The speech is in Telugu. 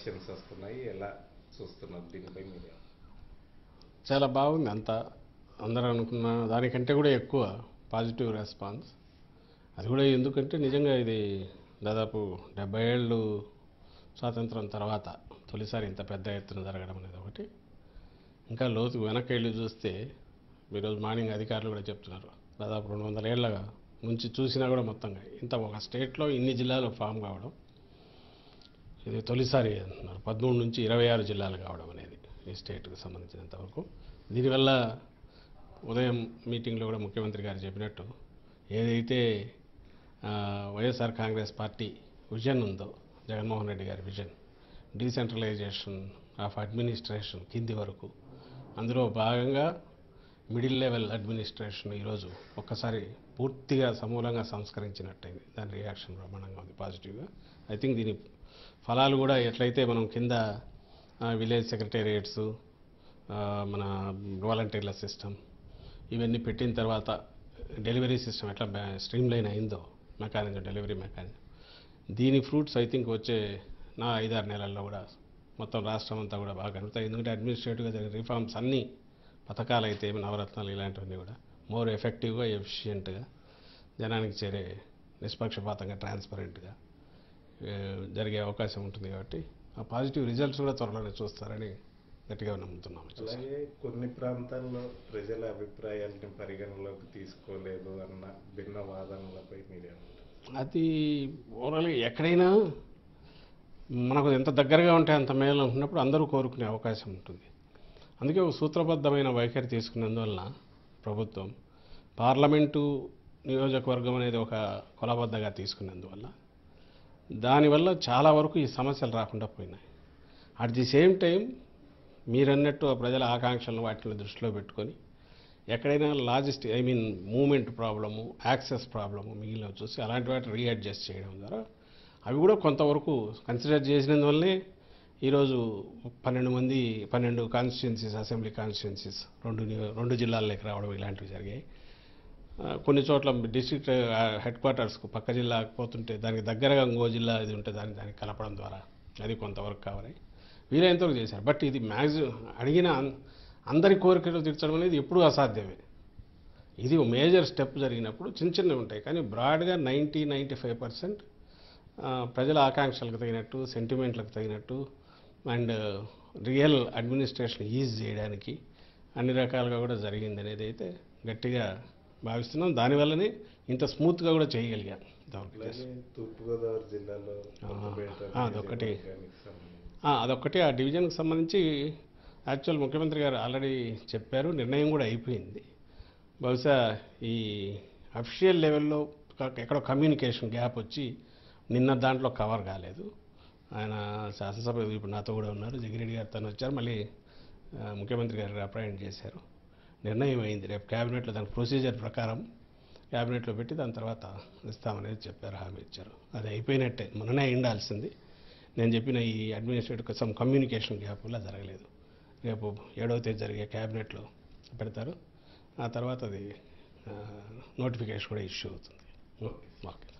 క్వశ్చన్స్ వస్తున్నాయి ఎలా చూస్తున్నారు దీనిపై మీరు చాలా బాగుంది అంతా అందరూ అనుకున్న దానికంటే కూడా ఎక్కువ పాజిటివ్ రెస్పాన్స్ అది కూడా ఎందుకంటే నిజంగా ఇది దాదాపు డెబ్బై ఏళ్ళు స్వాతంత్రం తర్వాత తొలిసారి ఇంత పెద్ద ఎత్తున జరగడం అనేది ఒకటి ఇంకా లోతు వెనక్కి వెళ్ళి చూస్తే ఈరోజు మార్నింగ్ అధికారులు కూడా చెప్తున్నారు దాదాపు రెండు వందల ఏళ్ళగా నుంచి చూసినా కూడా మొత్తంగా ఇంత ఒక స్టేట్లో ఇన్ని జిల్లాలు ఫామ్ కావడం ఇది తొలిసారి అంటున్నారు పదమూడు నుంచి ఇరవై ఆరు జిల్లాలు కావడం అనేది ఈ స్టేట్కి సంబంధించినంత వరకు దీనివల్ల ఉదయం మీటింగ్లో కూడా ముఖ్యమంత్రి గారు చెప్పినట్టు ఏదైతే ఆ, వైఎస్ఆర్ కాంగ్రెస్ పార్టీ విజన్ ఉందో జగన్మోహన్ రెడ్డి గారి విజన్ డీసెంట్రలైజేషన్ ఆఫ్ అడ్మినిస్ట్రేషన్ కింది వరకు అందులో భాగంగా మిడిల్ లెవెల్ అడ్మినిస్ట్రేషన్ ఈరోజు ఒక్కసారి పూర్తిగా సమూలంగా సంస్కరించినట్టయింది దాని రియాక్షన్ బ్రహ్మాండంగా ఉంది పాజిటివ్గా ఐ థింక్ దీని ఫలాలు కూడా ఎట్లయితే మనం కింద విలేజ్ సెక్రటేరియట్స్ మన వాలంటీర్ల సిస్టమ్ ఇవన్నీ పెట్టిన తర్వాత డెలివరీ సిస్టమ్ ఎట్లా స్ట్రీమ్ లైన్ అయిందో మెకానిజం డెలివరీ మెకానిజం దీని ఫ్రూట్స్ ఐ థింక్ వచ్చే నా ఐదారు నెలల్లో కూడా మొత్తం రాష్ట్రం అంతా కూడా బాగా కలుగుతాయి ఎందుకంటే అడ్మినిస్ట్రేటివ్గా జరిగిన రిఫార్మ్స్ అన్నీ పథకాలు అయితే ఏమి నవరత్నాలు ఇలాంటివన్నీ కూడా మోర్ ఎఫెక్టివ్గా ఎఫిషియెంట్గా జనానికి చేరే నిష్పక్షపాతంగా ట్రాన్స్పరెంట్గా జరిగే అవకాశం ఉంటుంది కాబట్టి ఆ పాజిటివ్ రిజల్ట్స్ కూడా త్వరలోనే చూస్తారని గట్టిగా నమ్ముతున్నాము అలాగే కొన్ని ప్రాంతాల్లో ప్రజల అభిప్రాయాలని పరిగణలోకి తీసుకోలేదు అన్న భిన్న వాదనలపై మీరేమంటారు అది ఓవరాల్గా ఎక్కడైనా మనకు ఎంత దగ్గరగా ఉంటే అంత మేలు అనుకున్నప్పుడు అందరూ కోరుకునే అవకాశం ఉంటుంది అందుకే ఒక సూత్రబద్ధమైన వైఖరి తీసుకున్నందువలన ప్రభుత్వం పార్లమెంటు నియోజకవర్గం అనేది ఒక కొలబద్దగా తీసుకున్నందువల్ల దానివల్ల చాలా వరకు ఈ సమస్యలు రాకుండా పోయినాయి అట్ ది సేమ్ టైం మీరన్నట్టు ఆ ప్రజల ఆకాంక్షలను వాటిని దృష్టిలో పెట్టుకొని ఎక్కడైనా logistic I mean movement problem access problem మిగిలిన చూసి అలాంటి వాటిని రీఅడ్జస్ట్ చేయడం ద్వారా అవి కూడా కొంతవరకు కన్సిడర్ చేసినందువల్లే ఈరోజు పన్నెండు మంది పన్నెండు కాన్స్టిట్యున్సీస్ అసెంబ్లీ కాన్స్టిట్యున్సీస్ రెండు నియో- రెండు జిల్లాల్లోకి రావడం ఇలాంటివి జరిగాయి ఆ, కొన్ని చోట్ల డిస్ట్రిక్ట్ హెడ్ క్వార్టర్స్కు పక్క జిల్లా పోతుంటే దానికి దగ్గరగా ఇంకో జిల్లా ఇది ఉంటే దాన్ని దానికి కలపడం ద్వారా అది కొంతవరకు కావాలి వీలైనంతవరకు చేశారు బట్ ఇది మ్యాక్సిమం అడిగిన అన్- అందరి కోరికలు తీర్చడం అనేది ఎప్పుడూ అసాధ్యమే ఇది ఒక మేజర్ స్టెప్ జరిగినప్పుడు చిన్న చిన్నవి ఉంటాయి కానీ బ్రాడ్గా నైంటీ నైంటీ ఫైవ్ పర్సెంట్ ప్రజల ఆకాంక్షలకు తగినట్టు సెంటిమెంట్లకు తగినట్టు అండ్ రియల్ అడ్మినిస్ట్రేషన్ ఈజ్ చేయడానికి అన్ని రకాలుగా కూడా జరిగింది అనేది అయితే గట్టిగా భావిస్తున్నాం దానివల్లనే ఇంత స్మూత్గా కూడా చేయగలిగాం ఇంతవరకు అలాగే తూర్పుగోదావరి జిల్లాలో కొత్తపేట ఆ, అదొకటి. నియోజకవర్గానికి సంబంధించి ఆ, అదొక్కటి ఆ డివిజన్కి సంబంధించి యాక్చువల్ ముఖ్యమంత్రి గారు ఆల్రెడీ చెప్పారు నిర్ణయం కూడా అయిపోయింది బహుశా ఈ అఫిషియల్ లెవెల్లో క- ఎక్కడో కమ్యూనికేషన్ గ్యాప్ వచ్చి నిన్న దాంట్లో కవర్ కాలేదు ఆయన శాసనసభ ఇప్పుడు నాతో కూడా ఉన్నారు జగిరెడ్డి గారు తను వచ్చారు మళ్ళీ ఆ, ముఖ్యమంత్రి గారు అపాయింట్ చేశారు నిర్ణయం అయింది రేపు క్యాబినెట్లో దాని ప్రొసీజర్ ప్రకారం క్యాబినెట్లో పెట్టి దాని తర్వాత ఇస్తామనేది చెప్పారు హామీ ఇచ్చారు అది అయిపోయినట్టే మొన్ననే ఉండాల్సింది నేను చెప్పిన ఈ అడ్మినిస్ట్రేటివ్ సమ్ కమ్యూనికేషన్ గ్యాప్ వల్ల జరగలేదు రేపు ఏడవ తేదీ జరిగే క్యాబినెట్లో పెడతారు ఆ తర్వాత అది నోటిఫికేషన్ కూడా ఇష్యూ అవుతుంది ఓకే